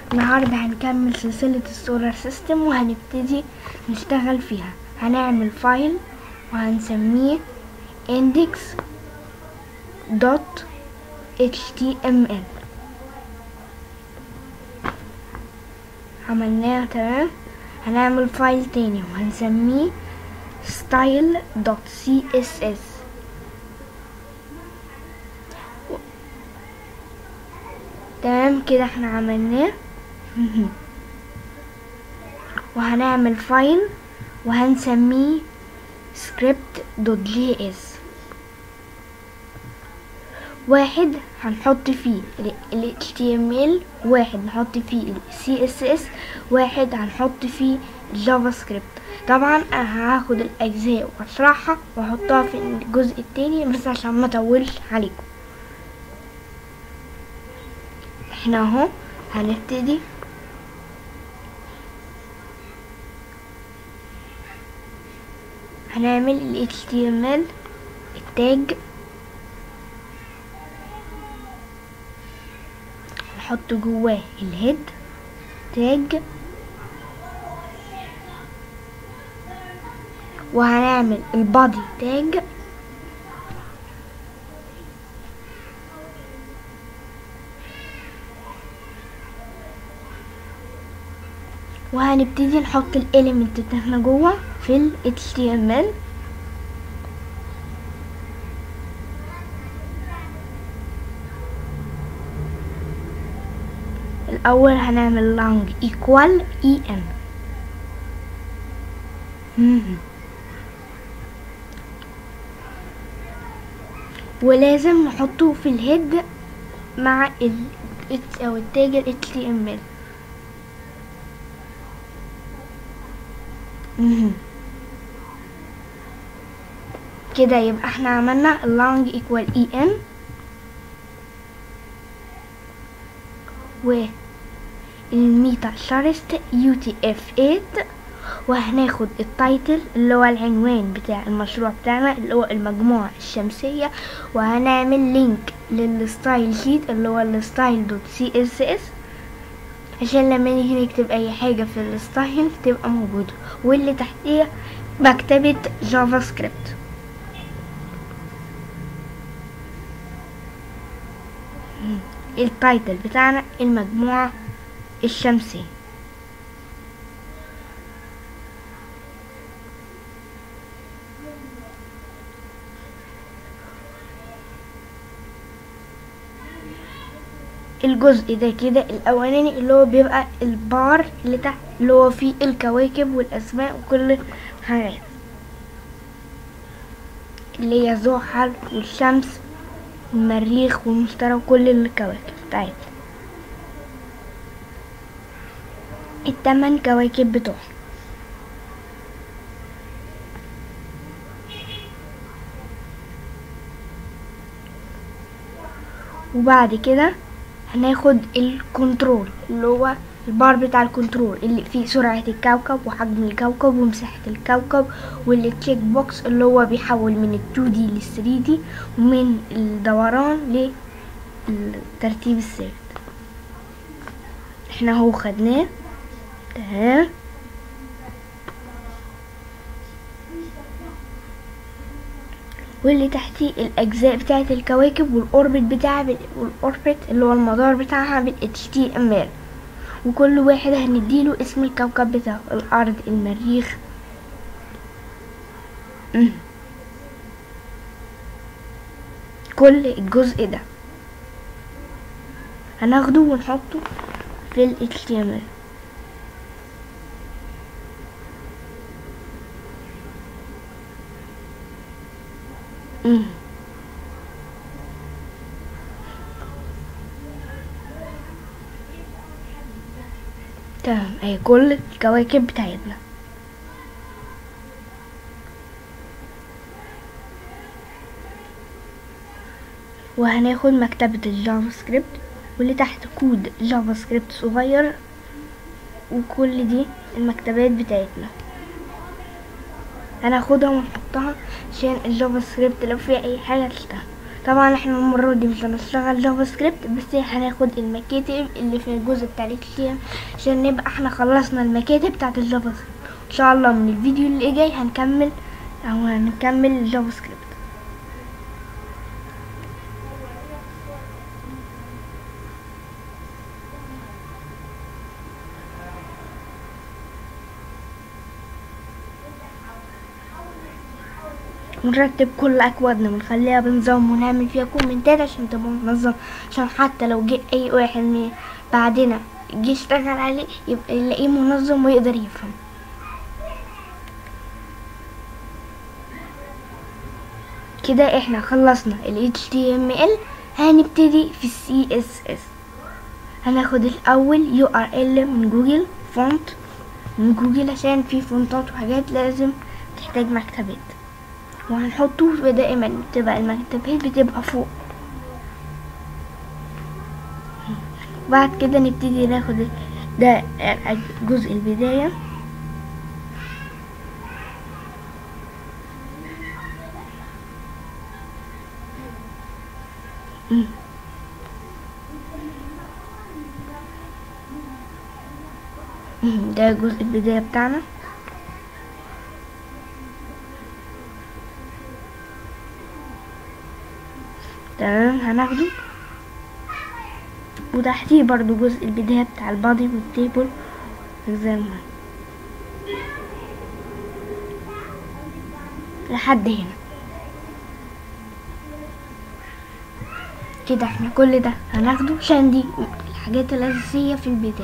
النهاردة هنكمل سلسلة السولار سيستم وهنبتدي نشتغل فيها هنعمل فايل وهنسميه index dot html عملناه تمام هنعمل فايل تاني وهنسميه style dot css تمام كده احنا عملناه وهنعمل فايل وهنسميه script.js واحد هنحط فيه ال HTML واحد نحط فيه ال CSS واحد هنحط فيه جافا سكريبت طبعا انا هاخد الاجزاء واشرحها واحطها في الجزء التاني بس عشان ما اطولش عليكم احنا اهو هنبتدي هنعمل ال HTML التاج نحط جواه الهيد تاج وهنعمل البادي تاج وهنبتدي نحط الاليمنت بتاعنا جوه في ال HTML الأول هنعمل long equal en مهم. ولازم نحطه في الهيد مع ال أو التاج ال HTML مهم. كده يبقى احنا عملنا long equal en و الميتا شارست UTF-8 وهناخد التايتل اللي هو العنوان بتاع المشروع بتاعنا اللي هو المجموعة الشمسية وهنعمل لينك للستايل شيت اللي هو الستايل دوت سي اس اس عشان لما نيجي نكتب اي حاجة في الستايل تبقى موجودة واللي تحتيها مكتبة جافا سكريبت التايتل بتاعنا المجموعة الشمسية الجزء ده كده الاولاني اللي هو بيبقى البار اللي تحت اللي هو فيه الكواكب والاسماء وكل حاجات اللي هي زحل والشمس والمريخ والمشتري وكل الكواكب بتاعتنا التمن كواكب بتوعنا وبعد كده هناخد الكنترول اللي هو البار بتاع الكنترول اللي فيه سرعة الكوكب وحجم الكوكب ومساحة الكوكب والتشيك بوكس اللي هو بيحول من ال 2 دي لل 3 دي ومن الدوران للترتيب الثابت احنا اهو خدناه تمام واللي تحتيه الاجزاء بتاعه الكواكب والاوربت بتاعها بال... والاوربت اللي هو المدار بتاعها بال HTML وكل واحد هنديله اسم الكوكب بتاعه الارض المريخ مم. كل الجزء ده هناخده ونحطه في ال HTML مم. تمام اهي كل الكواكب بتاعتنا وهناخد مكتبة الجافا سكريبت واللي تحت كود جافا سكريبت صغير وكل دي المكتبات بتاعتنا هناخدها ونحطها عشان الجافا سكريبت لو فيها اي حاجة تشتغل طبعا احنا المرة دي مش هنشتغل جافا سكريبت بس هناخد المكاتب اللي في الجزء بتاع الاتش عشان نبقى احنا خلصنا المكاتب بتاعت الجافا سكريبت ان شاء الله من الفيديو اللي جاي هنكمل او هنكمل الجافا سكريبت ونرتب كل اكوادنا ونخليها بنظام ونعمل فيها كومنتات عشان تبقى منظم عشان حتى لو جه اي واحد من بعدنا جه يشتغل عليه يبقى يلاقيه منظم ويقدر يفهم كده احنا خلصنا ال HTML هنبتدي في ال CSS هناخد الاول URL من جوجل فونت من جوجل عشان في فونتات وحاجات لازم تحتاج مكتبات وهنحطه دائما بتبقى المكتبات بتبقى فوق بعد كده نبتدي ناخد ده جزء البداية ده جزء البداية بتاعنا تمام هناخده وتحتيه برضو جزء البداية بتاع البادي والتيبل زي ما لحد هنا كده احنا كل ده هناخده عشان دي الحاجات الأساسية في البداية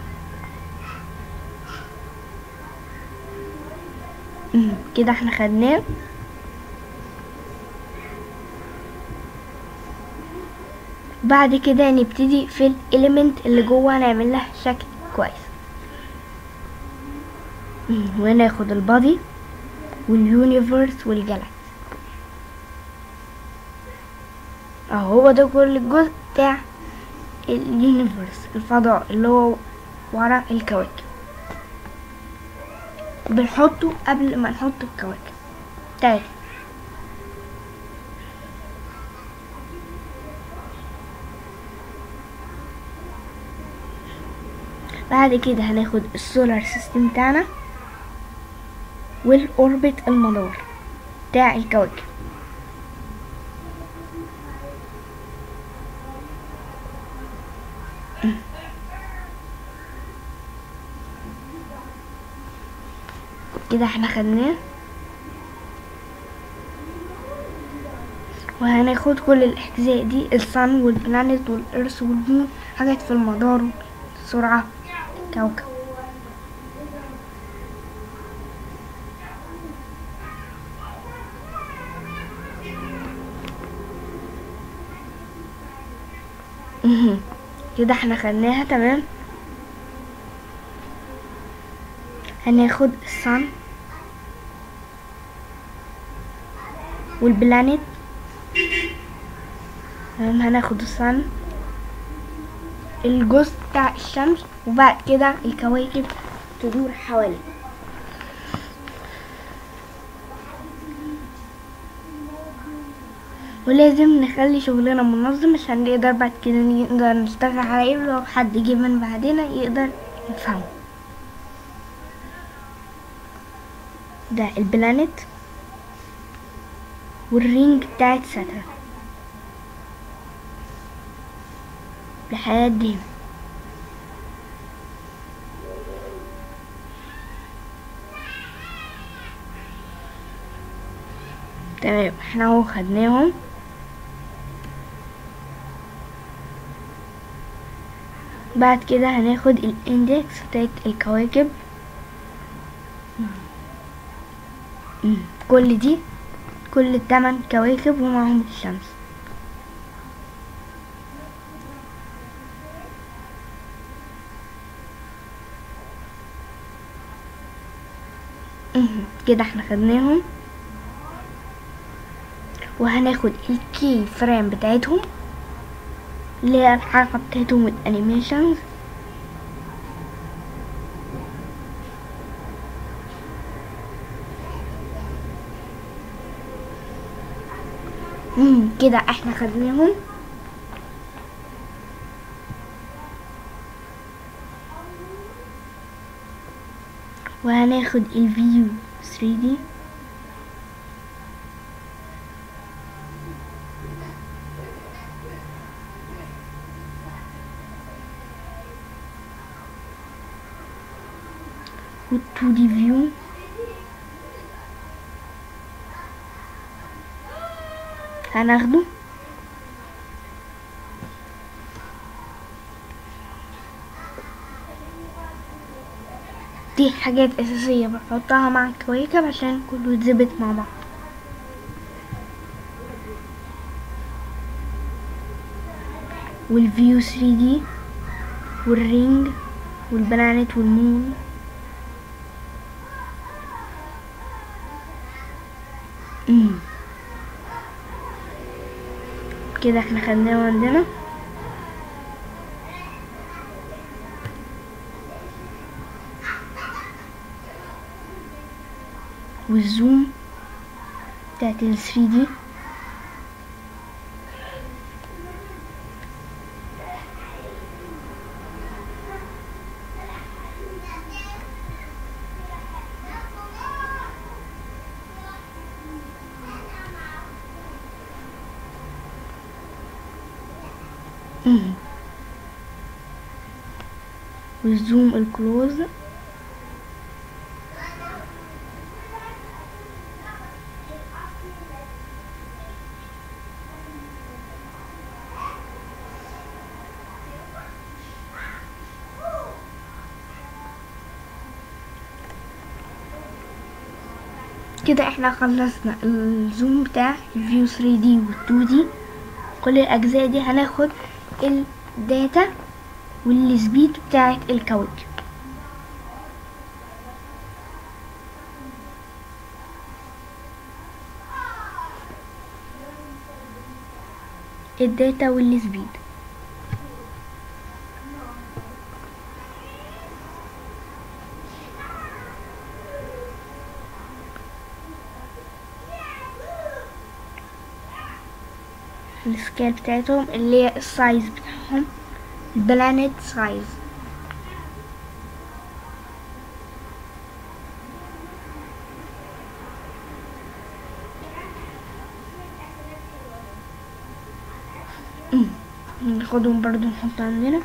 كده احنا خدناه بعد كده نبتدي في الاليمنت اللي جوه نعمل لها شكل كويس وناخد البادي واليونيفرس والجالاكسي اهو هو ده كل الجزء بتاع اليونيفرس الفضاء اللي هو ورا الكواكب بنحطه قبل ما نحط الكواكب تاني بعد كده هناخد السولار سيستم بتاعنا والاوربت المدار بتاع الكواكب كده احنا خدناه وهناخد كل الاجزاء دي الصن والبلانيت والارث والمون حاجات في المدار والسرعه كوكب كده احنا خدناها تمام هناخد الصن والبلانيت تمام هناخد الصن الجزء بتاع الشمس وبعد كده الكواكب تدور حواليه ولازم نخلي شغلنا منظم عشان نقدر بعد كده نقدر نشتغل عليه لو حد جه من بعدنا يقدر يفهمه ده البلانت والرينج بتاعت ساترن لحد هنا تمام احنا اهو خدناهم بعد كده هناخد الاندكس بتاعت الكواكب كل دي كل التمن كواكب ومعهم الشمس كده احنا خدناهم وهناخد الكي فريم بتاعتهم اللي هي الحركة بتاعتهم الانيميشنز مم، كده احنا خدناهم وهناخد الفيو 3D وال 2D view هناخده دي حاجات أساسية بحطها مع الكواكب عشان كله يتظبط مع بعض والفيو 3D والرينج والبلانت والمون مم. كده احنا خدناه عندنا والزوم بتاعت ال 3D مم. والزوم الكلوز كده احنا خلصنا الزوم بتاع الفيو 3D وال 2D كل الاجزاء دي هناخد الداتا والسبيد بتاعت الكوكب الداتا والسبيد السكيل بتاعتهم اللي هي السايز بتاعهم البلانت سايز أمم. ناخدهم برضو نحط عندنا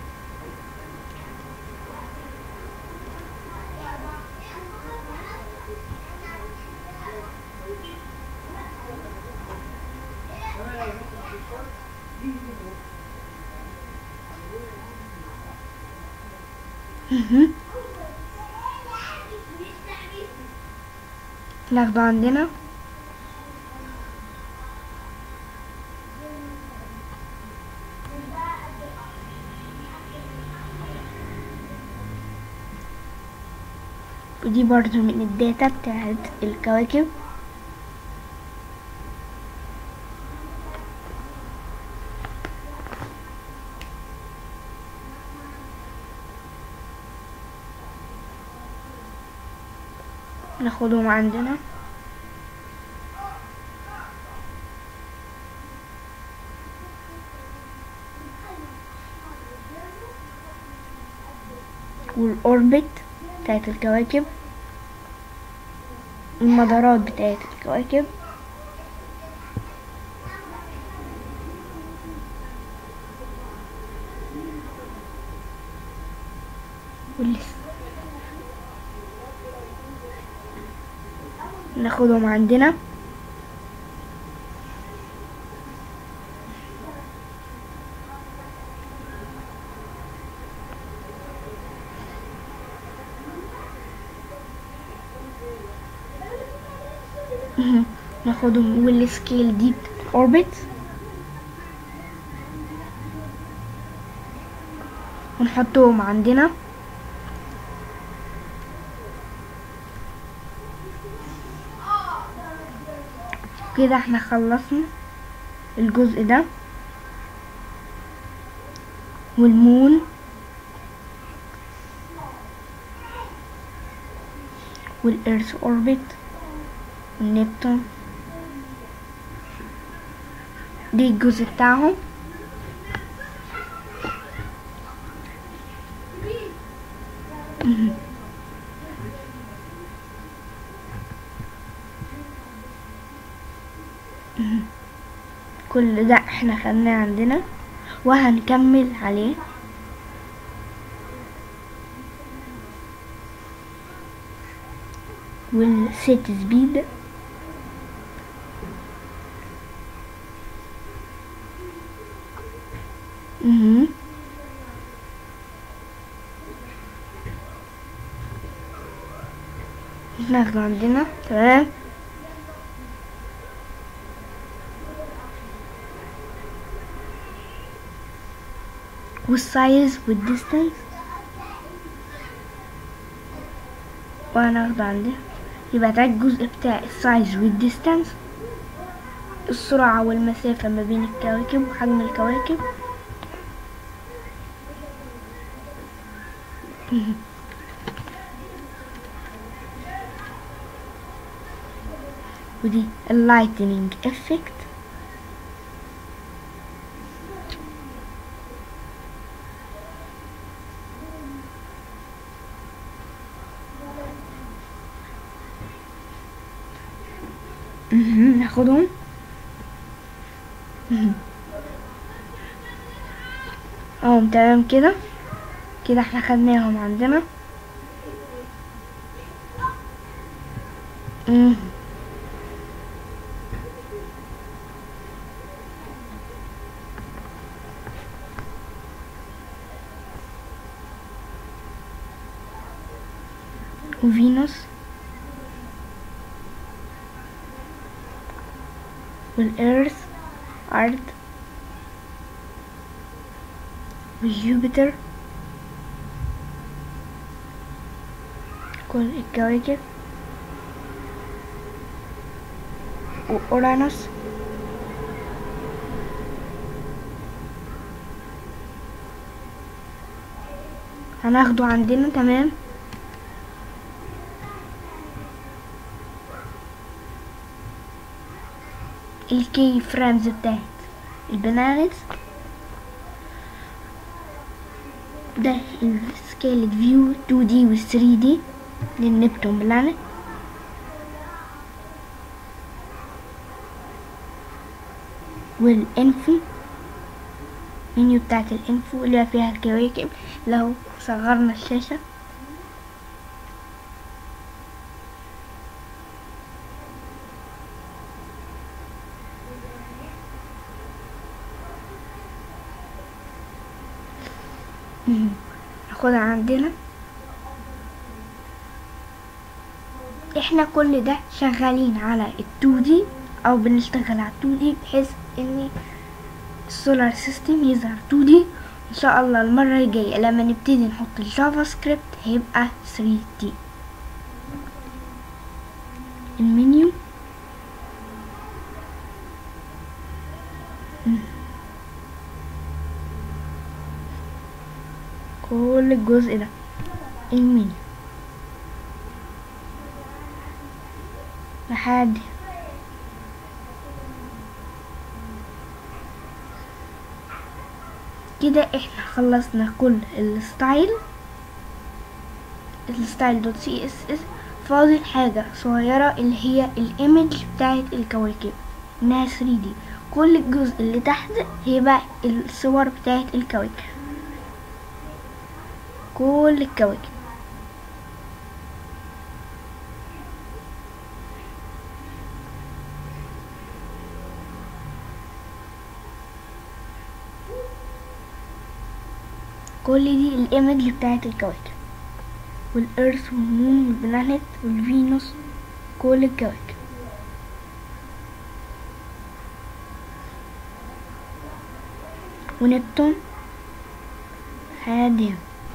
مهم. ناخده عندنا ودي برضو من الداتا بتاعت الكواكب ناخدهم عندنا والأوربت بتاعت الكواكب المدارات بتاعت الكواكب واللس ناخدهم عندنا مهم. ناخدهم والسكيل دي اوربت ونحطهم عندنا كده احنا خلصنا الجزء ده والمون والإيرث أوربت والنبتون دي الجزء بتاعهم مهم. مهم. كل ده احنا خدناه عندنا وهنكمل عليه والست سبيد مهم. ناخده عندنا تمام والسايز والديستانس وهناخده عندنا يبقى ده الجزء بتاع السايز والديستانس السرعة والمسافة ما بين الكواكب وحجم الكواكب مهم. ودي اللايتنينج افكت مهم. ناخدهم مهم. اهو تمام كده كده احنا خدناهم عندنا مم. وفينوس والإيرث أرض وجوبيتر كل الكواكب وأورانوس هناخده عندنا تمام الكي فريمز بتاعت البنانز ده السكيلد فيو 2D و 3D للنبتون بلانت والانفو منيو بتاعت الانفو اللي فيها الكواكب لو صغرنا الشاشة ناخدها عندنا احنا كل ده شغالين على ال 2 دي او بنشتغل على 2 دي بحيث ان السولار سيستم يظهر 2 دي ان شاء الله المرة الجاية لما نبتدي نحط الجافا سكريبت هيبقى 3 دي المنيو كل الجزء ده المنيو لحد كده احنا خلصنا كل الستايل الستايل دوت سي اس اس فاضل حاجة صغيرة اللي هي الايمج بتاعت الكواكب انها 3 دي كل الجزء اللي تحت هيبقى الصور بتاعت الكواكب كل الكواكب كل دي الايمج بتاعت الكواكب والارث والمون والبلانت والفينوس كل الكواكب ونبتون هادي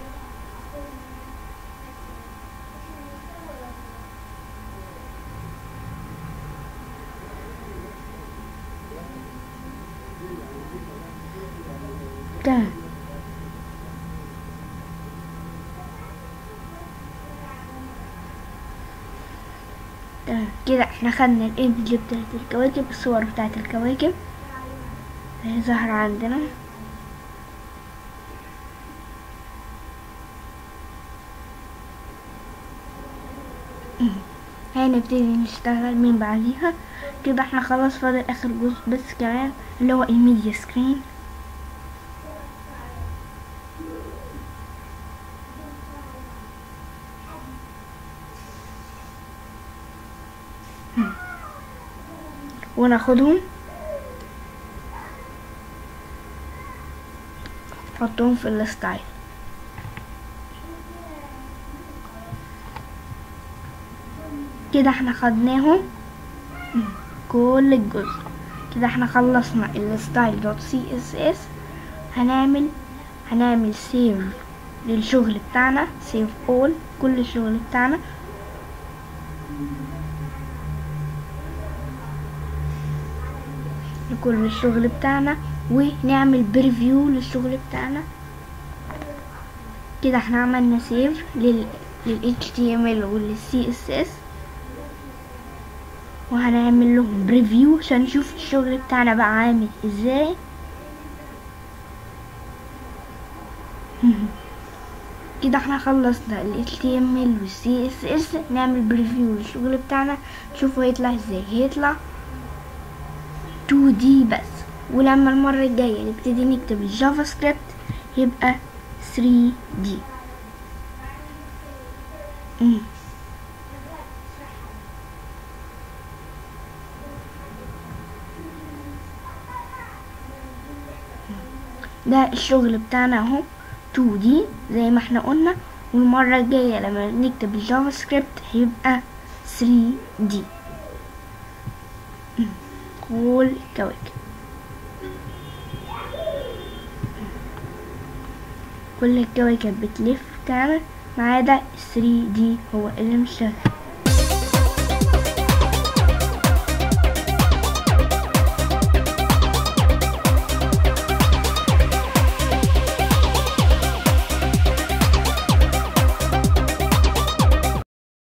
تمام تمام كده احنا خدنا الايمج بتاعت الكواكب الصور بتاعت الكواكب هي ظاهرة عندنا هنبتدي نشتغل من بعديها كده احنا خلاص فاضل اخر جزء بس كمان اللي هو الميديا سكرين وناخدهم نحطهم في الستايل كده احنا خدناهم كل الجزء كده احنا خلصنا الستايل دوت سي اس اس هنعمل هنعمل سيف للشغل بتاعنا سيف اول كل الشغل بتاعنا لكل الشغل بتاعنا ونعمل بريفيو للشغل بتاعنا كده احنا عملنا سيف لل لل HTML ولل CSS وهنعمل لهم بريفيو عشان نشوف الشغل بتاعنا بقى عامل ازاي كده احنا خلصنا ال HTML وال CSS نعمل بريفيو للشغل بتاعنا نشوفه هيطلع ازاي هيطلع 2D بس ولما المرة الجاية نبتدي نكتب الجافا سكريبت يبقى 3D مم. ده الشغل بتاعنا اهو 2D زي ما احنا قلنا والمرة الجاية لما نكتب الجافا سكريبت هيبقى 3D مم. كل الكواكب كل الكواكب بتلف كامل ما عدا 3D هو اللي مش شغال